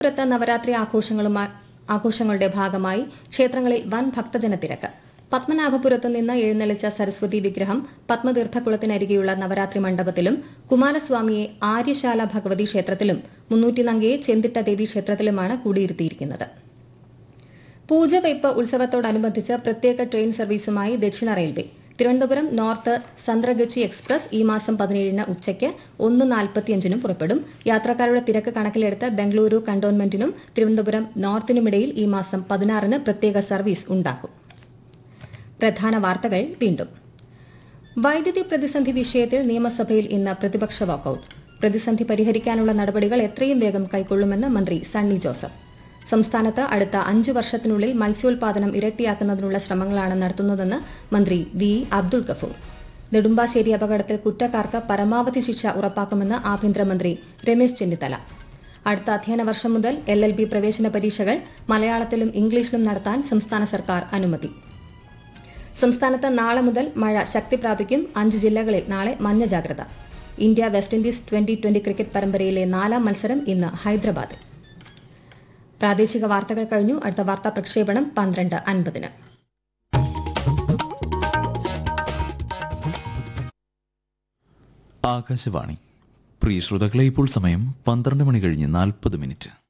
പുരത്ത നവരാത്രി ആഘോഷങ്ങളുമായി ആഘോഷങ്ങളുടെ ഭാഗമായി ക്ഷേത്രങ്ങളിൽ വൻ ഭക്തജന തിരക്ക് പത്മനാഭപുരത്ത് നിന്ന് എഴുന്നള്ളിച്ച സരസ്വതി വിഗ്രഹം പത്മതീർത്ഥക്കുളത്തിനരികെയുള്ള നവരാത്രി മണ്ഡപത്തിലും കുമാരസ്വാമിയെ ആര്യശാല ഭഗവതി ക്ഷേത്രത്തിലും മുന്നൂറ്റിനങ്കയെ ചെന്തിട്ട ദേവി ക്ഷേത്രത്തിലുമാണ് കൂടിയിരുത്തിയിരിക്കുന്നത് പൂജവയ്പ് ഉത്സവത്തോടനുബന്ധിച്ച് പ്രത്യേക ട്രെയിൻ സർവീസുമായി ദക്ഷിണ railway Thiruvananthapuram north Santragachi express ഈ മാസം പതിനേഴിന് ഉച്ചയ്ക്ക് ഒന്ന് നാൽപ്പത്തിയഞ്ചിനും പുറപ്പെടും യാത്രക്കാരുടെ തിരക്ക് കണക്കിലെടുത്ത് ബംഗളൂരു കണ്ടോൺമെന്റിനും തിരുവനന്തപുരം നോർത്തിനുമിടയിൽ ഈ മാസം പതിനാറിന് പ്രത്യേക സർവീസ് ഉണ്ടാക്കും പ്രധാന വാർത്തകൾ വീണ്ടും വൈദ്യുതി പ്രതിസന്ധി വിഷയത്തിൽ നിയമസഭയിൽ ഇന്ന് പ്രതിപക്ഷ വാക്കൌട്ട് പ്രതിസന്ധി പരിഹരിക്കാനുള്ള നടപടികൾ എത്രയും വേഗം കൈക്കൊള്ളുമെന്ന് മന്ത്രി സണ്ണി ജോസഫ് സംസ്ഥാനത്ത് അടുത്ത അഞ്ചു വർഷത്തിനുള്ളിൽ മത്സ്യോൽപാദനം ഇരട്ടിയാക്കുന്നതിനുള്ള ശ്രമങ്ങളാണ് നടത്തുന്നതെന്ന് മന്ത്രി വി അബ്ദുൾ ഗഫൂർ നെടുമ്പാശ്ശേരി അപകടത്തിൽ കുറ്റക്കാർക്ക് പരമാവധി ശിക്ഷ ഉറപ്പാക്കുമെന്ന് ആഭ്യന്തരമന്ത്രി രമേശ് ചെന്നിത്തല അടുത്ത അധ്യയന വർഷം മുതൽ എൽ എൽ ബി പ്രവേശന പരീക്ഷകൾ മലയാളത്തിലും ഇംഗ്ലീഷിലും നടത്താൻ സംസ്ഥാന സർക്കാർ അനുമതി സംസ്ഥാനത്ത് നാളെ മുതൽ മഴ ശക്തി പ്രാപിക്കും അഞ്ച് ജില്ലകളിൽ നാളെ മഞ്ഞ ജാഗ്രത India West Indies twenty twenty cricket പരമ്പരയിലെ നാലാം മത്സരം ഇന്ന് ഹൈദരാബാദിൽ പ്രാദേശിക വാർത്തകൾ കഴിഞ്ഞു അടുത്ത വാർത്താ പ്രക്ഷേപണം പന്ത്രണ്ട് അൻപതിന് ആകാശവാണി പ്രിയ ശ്രോതാക്കളെ ഇപ്പോൾ സമയം പന്ത്രണ്ട് മണി കഴിഞ്ഞ് നാൽപ്പത് മിനിറ്റ്